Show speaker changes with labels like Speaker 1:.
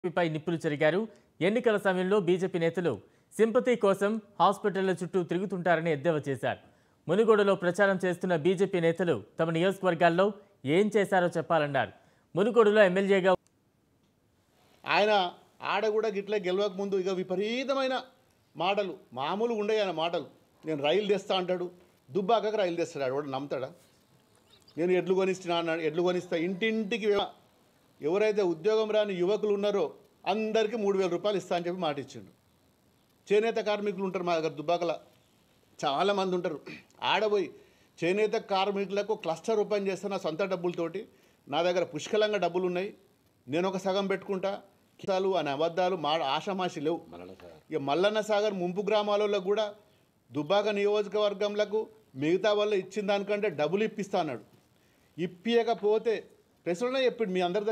Speaker 1: పై నిప్పులు చెరిగారు ఎన్నికల సమయంలో బీజేపీ నేతలు సింపతి కోసం హాస్పిటళ్ల చుట్టూ తిరుగుతుంటారని ఎద్దేవా చేశారు మునుగోడులో ప్రచారం చేస్తున్న బీజేపీ నేతలు తమ నియోజకవర్గాల్లో ఏం చేశారో చెప్పాలన్నారు మునుగోడులో ఎమ్మెల్యేగా
Speaker 2: ఆయన ఆడ కూడా గిట్లే గెలవక ముందు ఇక విపరీతమైన మాటలు మామూలుగా ఉండే ఆయన మాటలు నేను రైలు తెస్తా అంటాడు దుబ్బాకకు రైలు తెస్తాడు ఆడు వాడు నమ్ముతాడా నేను ఎడ్లు కొనిస్తున్నా అన్నాడు ఎడ్లు కొనిస్తా ఇంటింటికి వే- ఎవరైతే ఉద్యోగం రాని యువకులు ఉన్నారో అందరికీ మూడు వేల రూపాయలు ఇస్తా అని చెప్పి మాట ఇచ్చిండు చేనేత కార్మికులు ఉంటారు మా దగ్గర దుబ్బాకల చాలామంది ఉంటారు ఆడపోయి చేనేత కార్మికులకు క్లస్టర్ ఓపెన్ చేస్తే నా సొంత డబ్బులతోటి నా దగ్గర పుష్కలంగా డబ్బులు ఉన్నాయి నేను ఒక సగం పెట్టుకుంటా కితాలు అని అబద్ధాలు మా ఆషామాషి లేవు ఇక మల్లన్న సాగర్ ముంపు గ్రామాలలో కూడా దుబ్బాక నియోజకవర్గంలకు మిగతా వాళ్ళు ఇచ్చిన దానికంటే డబ్బులు ఇప్పిస్తా అన్నాడు ఇప్పియకపోతే ప్రెసిడెంట్ చెప్పిండు మీ అందరి దగ్గర